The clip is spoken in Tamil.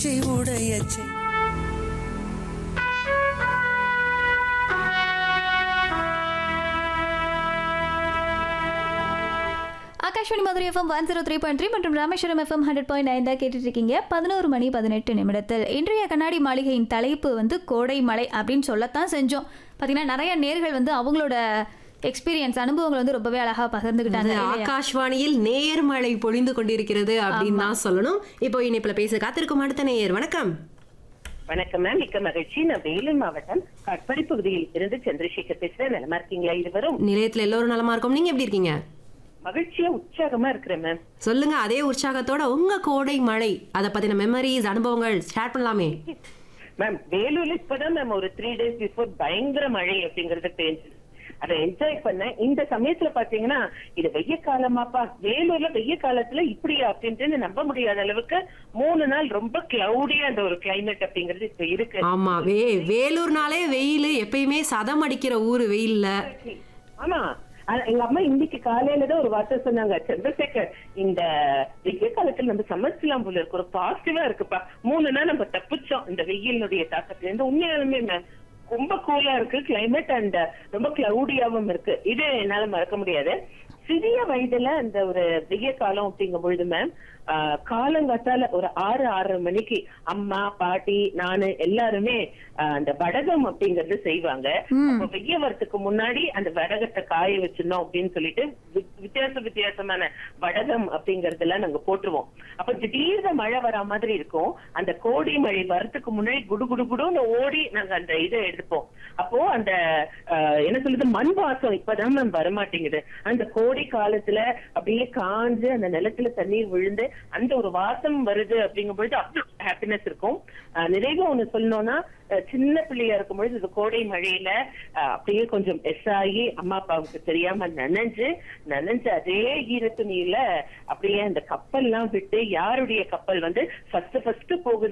உடையச்சை உடையச்சை Akashvani Madurai FM one zero three point three மற்றும் Rameswaram FM hundred point nine தான் கேட்டுட்டு இருக்கீங்க பதினோரு மணி பதினெட்டு நிமிடத்தில் இன்றைய கண்ணாடி மாளிகையின் தலைப்பு வந்து கோடை மலை அப்படின்னு சொல்லத்தான் செஞ்சோம் பார்த்தீங்கன்னா நிறைய நேர்கள் வந்து அவங்களோட எக்ஸ்பீரியன்ஸ் அனுபவங்கள் வந்து ரொம்பவே அழகா பகிர்ந்துக்கிட்டாங்க அது இல்லையா? ஆகாஷ்வாணியில் நேர்மழை பொழிந்து கொண்டிருக்கிறது அப்படின்னு தான் சொல்லணும் இப்போ இணைப்புல பேச காத்திருக்கும் அடுத்த நேயர் வணக்கம் வணக்கம் மேம் மிக்க மகிழ்ச்சி நான் வேலூர் மாவட்டம் கட்படி பகுதியில் இருந்து சந்திரசேகர் பேசுறேன் நலமா இருக்கீங்களா இருவரும் நிலையத்துல எல்லோரும் நலமா இருக்கும் நீங்க எப்படி இருக்கீங்க மகிழ்ச்சியா உற்சாகமா இருக்கிறேன் மேம் சொல்லுங்க அதே உற்சாகத்தோட உங்க கோடை மழை அதை பத்தின மெமரிஸ் அனுபவங்கள் ஷேர் பண்ணலாமே மேம் வேலூர்ல இப்பதான் மேம் ஒரு த்ரீ டேஸ் பிஃபோர் பயங்கர மழை அப்படிங்கறது தெரிஞ்சது அதை என்ஜாய் பண்ணேன் இந்த சமயத்துல பாத்தீங்கன்னா இது வெய்ய காலமாப்பா வேலூர்ல வெய்ய காலத்துல இப்படியா அப்படின்ட்டு நம்ப முடியாத அளவுக்கு மூணு நாள் ரொம்ப கிளவுடியா அந்த ஒரு கிளைமேட் அப்படிங்கிறது இப்ப இருக்கு ஆமா வே வேலூர்னாலே வெயில் எப்பயுமே சதம் அடிக்கிற ஊரு வெயில்ல ஆமா ஆனா எங்க அம்மா இன்னைக்கு காலையில தான் ஒரு வார்த்தை சொன்னாங்க சந்திரசேகர் இந்த வெய்ய காலத்துல நம்ம சமைச்சலாம் போல இருக்கு ஒரு பாசிட்டிவா இருக்குப்பா மூணு நாள் நம்ம தப்பிச்சோம் இந்த வெயிலினுடைய தாக்கத்துல இருந்து உண்மையாலுமே ma'am, ரொம்ப கூலா இருக்கு கிளைமேட் அண்ட் ரொம்ப கிளவுடியாவும் இருக்கு இது என்னால மறக்க முடியாது சிறிய வயதுல அந்த ஒரு வெய்ய காலம் அப்படிங்கும் பொழுது மேம் காலங்காத்தால ஒரு ஆறு ஆறரை மணிக்கு அம்மா பாட்டி நானு எல்லாருமே ஆஹ், அந்த வடகம் அப்படிங்கறது செய்வாங்க அப்ப வெய்ய வரத்துக்கு முன்னாடி அந்த வடகத்தை காய வச்சிடணும் அப்படின்னு சொல்லிட்டு வி- வித்தியாச வித்தியாசமான வடகம் அப்படிங்கறதெல்லாம் நாங்க போட்டுருவோம் அப்ப திடீர்னு மழை வரா மாதிரி இருக்கும் அந்த கோடை மழை வரத்துக்கு முன்னாடி குடு குடு குடுன்னு ஓடி நாங்க அந்த இதை எடுப்போம் அப்போ அந்த ஆஹ், என்ன சொல்றது மண் வாசம் இப்பதான் மேம் வரமாட்டேங்குது அந்த கோடை காலத்துல அப்படியே காஞ்சு அந்த நிலத்துல தண்ணீர் விழுந்து அந்த ஒரு வாசம் வருது அப்படிங்கும் பொழுது அவ்வளவு ஹாப்பினஸ் இருக்கும் ஆஹ், நிறைவா ஒண்ணு சொல்லணும்னா அஹ், சின்ன பிள்ளையா இருக்கும் பொழுது இந்த கோடை மழையில அஹ், அப்படியே கொஞ்சம் எஸ் ஆகி அம்மா அப்பாவுக்கு தெரியாம நனைஞ்சு நனைஞ்சு அதே ஈர துணியில அப்படியே அந்த கப்பல்லாம் விட்டு யாருடைய கப்பல் வந்து ஃபர்ஸ்ட் ஃபர்ஸ்ட் போகுது